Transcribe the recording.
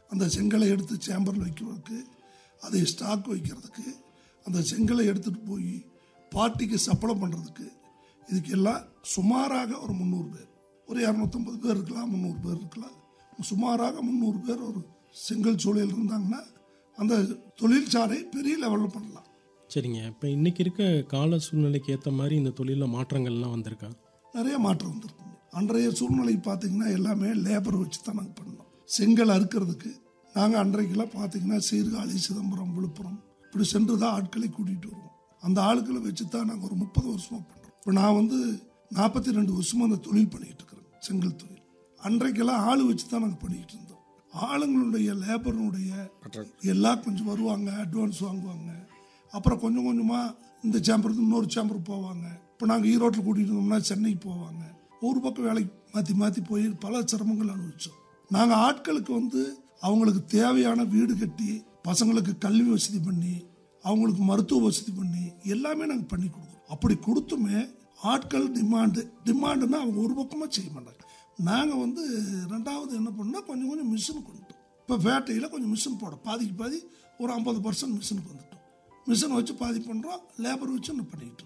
அந்த செங்கலை எடுத்து சேம்பரில் வைக்கிறதுக்கு அதை ஸ்டாக் வைக்கிறதுக்கு அந்த செங்கலை எடுத்துகிட்டு போய் பார்ட்டிக்கு சப்ளை பண்ணுறதுக்கு இதுக்கு எல்லாம் சுமாராக ஒரு முந்நூறு பேர் ஒரு இரநூத்தம்பது பேர் இருக்கலாம் முந்நூறு பேர் இருக்கலாம் சுமாராக முந்நூறு பேர் ஒரு செங்கல் சூழல் இருந்தாங்கன்னா அந்த தொழிற்சாலை பெரிய லெவலில் பண்ணலாம் சரிங்க இப்போ இன்னைக்கு இருக்க கால சூழ்நிலைக்கு ஏற்ற மாதிரி இந்த தொழிலில் மாற்றங்கள்லாம் வந்திருக்கா நிறைய மாற்றம் வந்திருக்குங்க அன்றைய சூழ்நிலை பார்த்தீங்கன்னா எல்லாமே லேபர் வச்சு தான் நாங்கள் பண்ணோம் செங்கல் அறுக்கிறதுக்கு நாங்கள் அன்றைக்கெல்லாம் பார்த்தீங்கன்னா சீர்காழி சிதம்பரம் விழுப்புரம் இப்படி சென்று தான் ஆட்களை கூட்டிகிட்டு வருவோம் அந்த ஆட்களை வச்சு தான் நாங்கள் ஒரு முப்பது வருஷமாக பண்ணுறோம் இப்போ நான் வந்து நாற்பத்தி ரெண்டு வருஷமாக அந்த தொழில் பண்ணிக்கிட்டு இருக்கிறேன் செங்கல் தொழில் அன்றைக்கெல்லாம் ஆள் வச்சு தான் நாங்கள் பண்ணிக்கிட்டு இருந்தோம் ஆளுங்களுடைய லேபருடைய எல்லாம் கொஞ்சம் வருவாங்க அட்வான்ஸ் வாங்குவாங்க அப்புறம் கொஞ்சம் கொஞ்சமாக இந்த சேம்பருக்கு இன்னொரு சேம்பருக்கு போவாங்க இப்போ நாங்கள் ஈரோட்டில் கூட்டிகிட்டு இருந்தோம்னா சென்னைக்கு போவாங்க ஒரு பக்கம் வேலைக்கு மாற்றி மாற்றி போய் பல சிரமங்கள் அனுபவிச்சோம் நாங்கள் ஆட்களுக்கு வந்து அவங்களுக்கு தேவையான வீடு கட்டி பசங்களுக்கு கல்வி வசதி பண்ணி அவங்களுக்கு மருத்துவ வசதி பண்ணி எல்லாமே நாங்கள் பண்ணி கொடுக்குறோம் அப்படி கொடுத்துமே ஆட்கள் டிமாண்டு டிமாண்டுன்னா அவங்க ஒரு பக்கமாக செய்ய மாட்டாங்க நாங்கள் வந்து ரெண்டாவது என்ன பண்ணோம் கொஞ்சம் கொஞ்சம் மிஷின் கொண்டுட்டோம் இப்போ வேட்டையில் கொஞ்சம் மிஷின் போட பாதிக்கு பாதி ஒரு ஐம்பது பர்சன்ட் மிஷினுக்கு வந்துட்டோம் மிஷின் வச்சு பாதி பண்ணுறோம் லேபர் வச்சு இன்னும் பண்ணிக்கிட்டு இருக்கோம்